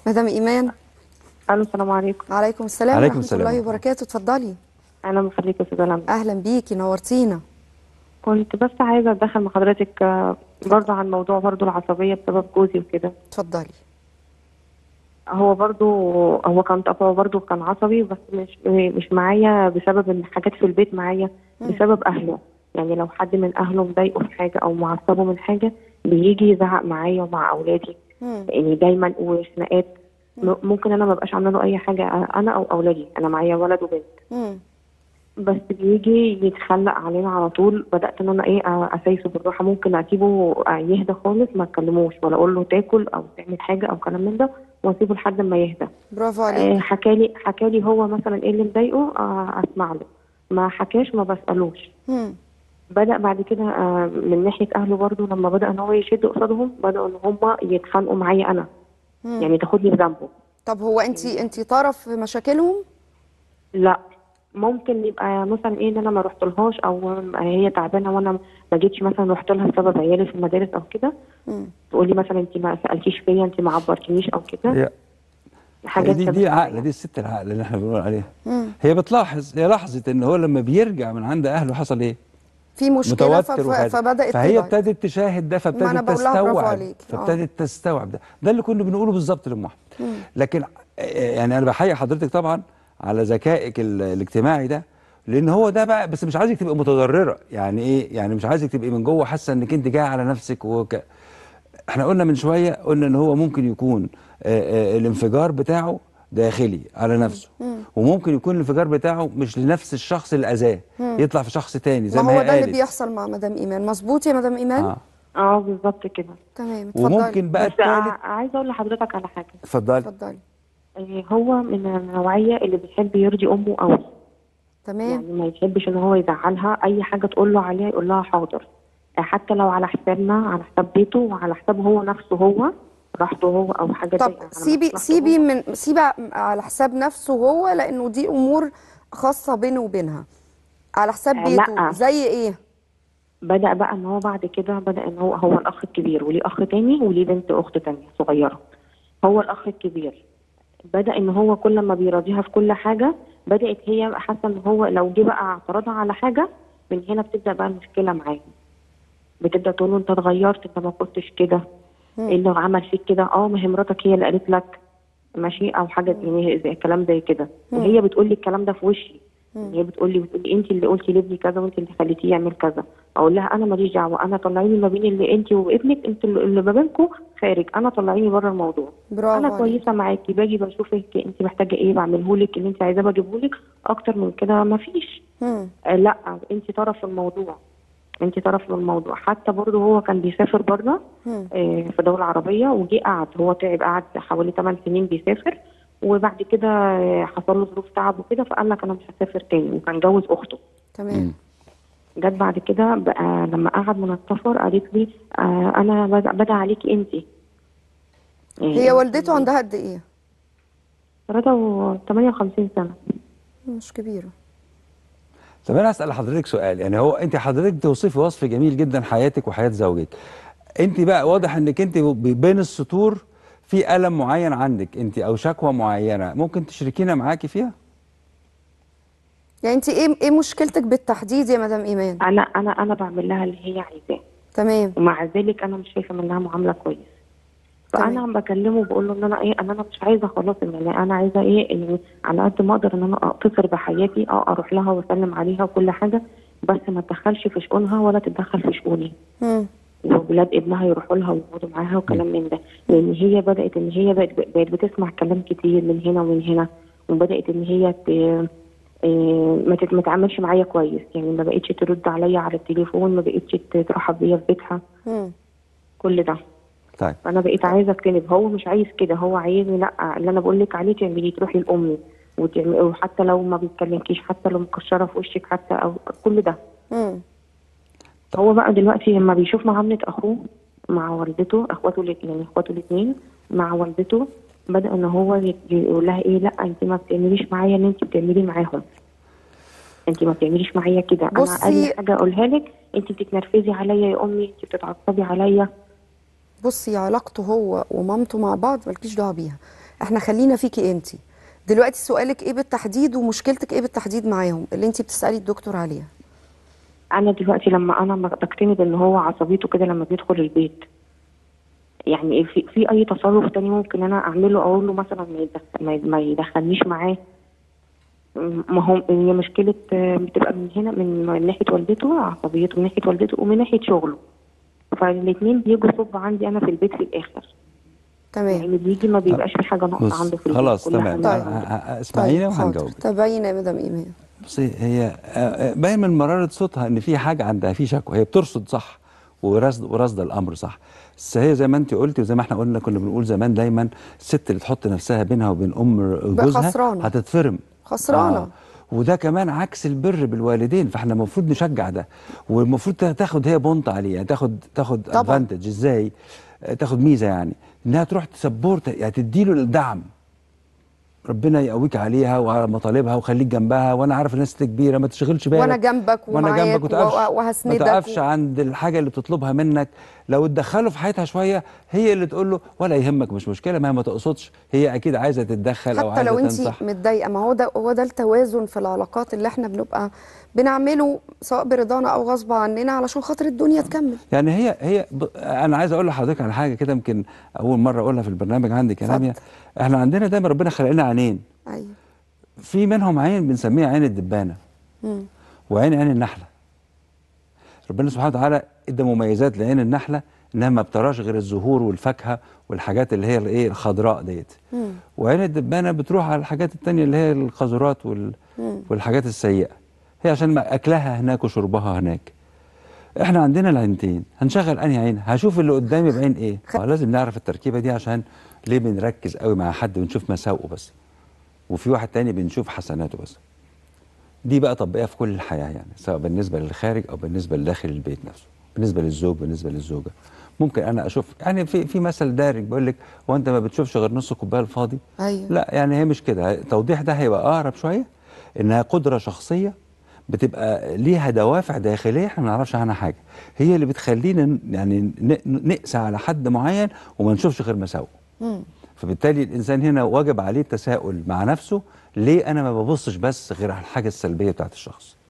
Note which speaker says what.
Speaker 1: مدام ايمان
Speaker 2: الو السلام عليكم
Speaker 1: عليكم السلام
Speaker 3: عليكم
Speaker 1: ورحمه
Speaker 3: السلام.
Speaker 1: الله وبركاته اتفضلي
Speaker 2: انا بخليك يا استاذه لمى
Speaker 1: اهلا بيكي نورتينا
Speaker 2: كنت بس عايزه اتدخل مع حضرتك آه، برضه عن موضوع برضه العصبيه بسبب جوزي وكده
Speaker 1: اتفضلي
Speaker 2: هو برضه هو كان هو برضه كان عصبي بس مش مش معايا بسبب ان حاجات في البيت معايا بسبب اهله يعني لو حد من اهله مضايقه في حاجه او معصبه من حاجه بيجي يزعق معايا ومع اولادي
Speaker 1: مم.
Speaker 2: يعني دايما وخناقات م- ممكن انا ما ابقاش عامله له اي حاجه آه، انا او اولادي انا معايا ولد وبنت
Speaker 1: مم.
Speaker 2: بس بيجي يتخلق علينا على طول بدات ان انا ايه آه، اسايسه بالراحه ممكن اسيبه آه، يهدى خالص ما اتكلموش ولا اقول له تاكل او تعمل حاجه او كلام من ده واسيبه لحد ما يهدى
Speaker 1: برافو
Speaker 2: آه،
Speaker 1: عليك
Speaker 2: حكالي حكالي هو مثلا ايه اللي مضايقه آه، اسمع له ما حكاش ما بسالوش
Speaker 1: مم.
Speaker 2: بدا بعد كده آه، من ناحيه اهله برضه لما بدا ان هو يشد قصادهم بداوا ان هم يتخانقوا معايا انا
Speaker 1: مم.
Speaker 2: يعني تاخدني بذنبه
Speaker 1: طب هو انت انت طرف في مشاكلهم
Speaker 2: لا ممكن يبقى مثلا ايه ان انا ما رحتلهاش او هي تعبانه وانا ما جيتش مثلا رحت لها بسبب عيالي في المدارس او كده
Speaker 1: مم.
Speaker 2: تقولي مثلا انت ما سالتيش فيا انت ما عبرتنيش او كده
Speaker 3: هي
Speaker 2: حاجات
Speaker 3: دي
Speaker 2: كده.
Speaker 3: دي عقله دي الست العقله اللي احنا بنقول عليها
Speaker 1: مم.
Speaker 3: هي بتلاحظ هي لاحظت ان هو لما بيرجع من عند اهله حصل ايه
Speaker 1: في مشكله
Speaker 3: متوتر
Speaker 1: فف...
Speaker 3: وكذا.
Speaker 1: فبدات
Speaker 3: فهي
Speaker 1: تبعد.
Speaker 3: ابتدت تشاهد ده
Speaker 1: ما أنا
Speaker 3: فابتدت
Speaker 1: بقول لها برافو
Speaker 3: تستوعب
Speaker 1: عليكي. آه.
Speaker 3: فابتدت تستوعب ده ده اللي كنا بنقوله بالظبط لام احمد لكن آه، يعني انا بحيي حضرتك طبعا على ذكائك ال- الاجتماعي ده لان هو ده بقى بس مش عايزك تبقى متضرره يعني ايه يعني مش عايزك تبقي من جوه حاسه انك انت جايه على نفسك وك... احنا قلنا من شويه قلنا ان هو ممكن يكون آه، آه، الانفجار بتاعه داخلي على نفسه وممكن يكون الانفجار بتاعه مش لنفس الشخص اللي اذاه يطلع في شخص تاني زي
Speaker 1: ما
Speaker 3: ما,
Speaker 1: هو
Speaker 3: هي
Speaker 1: ده اللي
Speaker 3: قالت.
Speaker 1: بيحصل مع مدام ايمان مظبوط يا مدام ايمان
Speaker 3: اه
Speaker 2: اه بالظبط كده
Speaker 1: تمام اتفضلي
Speaker 3: وممكن بقى
Speaker 2: بس
Speaker 3: الثالث
Speaker 2: ع- عايزه اقول لحضرتك على حاجه
Speaker 3: اتفضلي
Speaker 1: اتفضلي
Speaker 2: آه، هو من النوعيه اللي بيحب يرضي امه قوي
Speaker 1: تمام
Speaker 2: يعني ما يحبش ان هو يزعلها اي حاجه تقول له عليها يقول لها حاضر آه، حتى لو على حسابنا على حساب بيته وعلى حسابه هو نفسه هو راحته هو او حاجه
Speaker 1: طب
Speaker 2: زي- على
Speaker 1: سيبي
Speaker 2: مصلحته
Speaker 1: سيبي
Speaker 2: هو.
Speaker 1: من سيبي على حساب نفسه هو لانه دي امور خاصه بينه وبينها على حساب
Speaker 2: آه،
Speaker 1: بيته
Speaker 2: لأ.
Speaker 1: زي ايه
Speaker 2: بدا بقى ان هو بعد كده بدا ان هو هو الاخ الكبير وليه اخ تاني وليه بنت اخت تانية صغيره هو الاخ الكبير بدا ان هو كل ما بيراضيها في كل حاجه بدات هي حاسه ان هو لو جه بقى اعترضها على حاجه من هنا بتبدا بقى المشكله معاه بتبدا تقول له انت اتغيرت انت ما كنتش كده ايه اللي عمل فيك كده اه ما هي مراتك هي اللي قالت لك ماشي او حاجه يعني زي كلام زي كده وهي بتقول لي الكلام ده في وشي هي بتقول لي بتقول لي انت اللي قلتي لابني كذا وانت اللي خليتيه يعمل كذا اقول لها انا ماليش دعوه انا طلعيني ما بين اللي انت وابنك انت اللي اللي ما بينكم خارج انا طلعيني بره الموضوع
Speaker 1: برافو
Speaker 2: انا
Speaker 1: عليك.
Speaker 2: كويسه معاكي باجي بشوفك انت محتاجه ايه بعمله لك اللي انت عايزاه بجيبه لك اكتر من كده ما فيش
Speaker 1: مم.
Speaker 2: آه لا انت طرف في الموضوع انت طرف في الموضوع حتى برضه هو كان بيسافر بره
Speaker 1: مم.
Speaker 2: آه في دوله عربيه وجي قعد هو تعب قعد حوالي 8 سنين بيسافر وبعد كده آه، حصل له ظروف تعب وكده فقال لك انا مش هسافر تاني وكان جوز اخته
Speaker 1: تمام
Speaker 2: جت بعد كده بقى لما قعد من السفر قالت لي آه انا بدا, بدا عليكي انت
Speaker 1: هي والدته عندها قد ايه
Speaker 2: 58 سنه
Speaker 1: مش كبيره
Speaker 3: طب انا هسال حضرتك سؤال يعني هو انت حضرتك بتوصفي وصف جميل جدا حياتك وحياه زوجك انت بقى واضح انك انت ب- بين السطور في الم معين عندك انت او شكوى معينه ممكن تشركينا معاكي فيها
Speaker 1: يعني انت ايه ايه مشكلتك بالتحديد يا مدام ايمان
Speaker 2: انا انا انا بعمل لها اللي هي عايزاه
Speaker 1: تمام
Speaker 2: ومع ذلك انا مش شايفه منها معامله كويس فانا
Speaker 1: تمام.
Speaker 2: عم بكلمه بقول له ان انا ايه ان انا مش عايزه خلاص ان انا انا عايزه ايه يعني على قد ما اقدر ان انا اقتصر بحياتي اه اروح لها واسلم عليها وكل حاجه بس ما اتدخلش في شؤونها ولا تتدخل في شؤوني
Speaker 1: مم.
Speaker 2: وولاد ابنها يروحوا لها ويقعدوا معاها وكلام من ده لان هي بدات ان هي بقت, بقت بتسمع كلام كتير من هنا ومن هنا وبدات ان هي ت... آه، ما تت- ما تتعاملش معايا كويس يعني ما بقتش ترد عليا على التليفون ما بقتش ت- ترحب بيا في بيتها
Speaker 1: مم.
Speaker 2: كل ده
Speaker 3: طيب
Speaker 2: فانا بقيت عايزه اجتنب هو مش عايز كده هو عايزني لا اللي انا بقول لك عليه تعملي تروحي لامي وتعملي وحتى لو ما بيتكلمكيش حتى لو مكشره في وشك حتى او كل ده
Speaker 1: مم.
Speaker 2: هو بقى دلوقتي لما بيشوف معامله اخوه مع والدته اخواته الات- يعني اخواته الاثنين مع والدته بدا ان هو ي- يقول لها ايه لا انت ما بتعمليش معايا اللي انت بتعمليه معاهم انت ما بتعمليش معايا كده انا
Speaker 1: بصي-
Speaker 2: اي حاجه اقولها لك انت بتتنرفزي عليا يا امي انت بتتعصبي عليا
Speaker 1: بصي علاقته هو ومامته مع بعض مالكيش دعوه بيها احنا خلينا فيكي انت دلوقتي سؤالك ايه بالتحديد ومشكلتك ايه بالتحديد معاهم اللي انت بتسالي الدكتور عليها
Speaker 2: انا دلوقتي لما انا ما بقتني بان هو عصبيته كده لما بيدخل البيت يعني في في اي تصرف تاني ممكن انا اعمله اقول له مثلا ما يدخل ما يد- ما يدخلنيش معاه م- ما هو هي مشكله آه، بتبقى من هنا من من ناحيه والدته عصبيته من ناحيه والدته ومن ناحيه شغله فالاثنين بيجوا صب عندي انا في البيت في الاخر
Speaker 1: تمام
Speaker 2: يعني بيجي ما بيبقاش في حاجه ناقصه
Speaker 3: بص
Speaker 2: عنده في البيت
Speaker 3: خلاص
Speaker 2: كل
Speaker 3: تمام
Speaker 2: حاجة
Speaker 1: طيب.
Speaker 2: عنده.
Speaker 3: ه- ه- اسمعينا
Speaker 1: حاضر.
Speaker 3: وهنجاوبك
Speaker 1: تابعينا يا مدام ايمان
Speaker 3: بصي هي آه، آه، باين من مرارة صوتها ان في حاجه عندها في شكوى هي بترصد صح ورصد ورصد الامر صح بس هي زي ما انت قلتي وزي ما احنا قلنا كنا بنقول زمان دايما الست اللي تحط نفسها بينها وبين ام جوزها
Speaker 1: خسرانة.
Speaker 3: هتتفرم
Speaker 1: خسرانة.
Speaker 3: وده كمان عكس البر بالوالدين فاحنا المفروض نشجع ده والمفروض تا- تاخد هي بونت عليه يعني تاخد تاخد
Speaker 1: طبعاً.
Speaker 3: ادفانتج ازاي آه، تاخد ميزه يعني انها تروح تسبورت يعني تديله الدعم ربنا يقويك عليها وعلى مطالبها وخليك جنبها وانا عارف الناس ست كبيره ما تشغلش بالك
Speaker 1: وأنا جنبك
Speaker 3: وانا
Speaker 1: ومعاك
Speaker 3: جنبك وتقفش
Speaker 1: و- وهسندك
Speaker 3: ما تقفش
Speaker 1: و-
Speaker 3: عند الحاجه اللي بتطلبها منك لو تدخله في حياتها شويه هي اللي تقول له ولا يهمك مش مشكله ما هي ما تقصدش هي اكيد عايزه تتدخل او
Speaker 1: حتى
Speaker 3: عايزه
Speaker 1: لو انت
Speaker 3: تنصح
Speaker 1: متضايقه ما هو ده هو ده التوازن في العلاقات اللي احنا بنبقى بنعمله سواء برضانا او غصب عننا علشان خاطر الدنيا تكمل
Speaker 3: يعني هي هي ب... انا عايز اقول لحضرتك على حاجه كده يمكن اول مره اقولها في البرنامج عندي كلاميا
Speaker 1: اتفضل.
Speaker 3: احنا عندنا دايما ربنا خلق لنا عينين
Speaker 1: ايوه
Speaker 3: في منهم عين بنسميها عين الدبانه
Speaker 1: مم.
Speaker 3: وعين عين النحله ربنا سبحانه وتعالى ادى مميزات لعين النحله انها ما بتراش غير الزهور والفاكهه والحاجات اللي هي الايه الخضراء ديت
Speaker 1: مم.
Speaker 3: وعين الدبانه بتروح على الحاجات التانية اللي هي القاذورات وال...
Speaker 1: مم.
Speaker 3: والحاجات السيئه هي عشان ما اكلها هناك وشربها هناك احنا عندنا العينتين هنشغل انهي عين هشوف اللي قدامي بعين ايه آه، لازم نعرف التركيبه دي عشان ليه بنركز قوي مع حد بنشوف مساوئه بس وفي واحد تاني بنشوف حسناته بس دي بقى طبقيها في كل الحياه يعني سواء بالنسبه للخارج او بالنسبه لداخل البيت نفسه بالنسبه للزوج بالنسبه للزوجه ممكن انا اشوف يعني في في مثل دارج بيقول لك هو انت ما بتشوفش غير نص الكوبايه الفاضي
Speaker 1: ايوه
Speaker 3: لا يعني هي مش كده التوضيح ده هيبقى اقرب شويه انها قدره شخصيه بتبقى ليها دوافع داخليه احنا ما نعرفش عنها حاجه هي اللي بتخلينا ن- يعني ن- نقسى على حد معين وما نشوفش غير مساوئه
Speaker 1: مم.
Speaker 3: فبالتالي الانسان هنا واجب عليه التساؤل مع نفسه ليه انا ما ببصش بس غير على الحاجه السلبيه بتاعت الشخص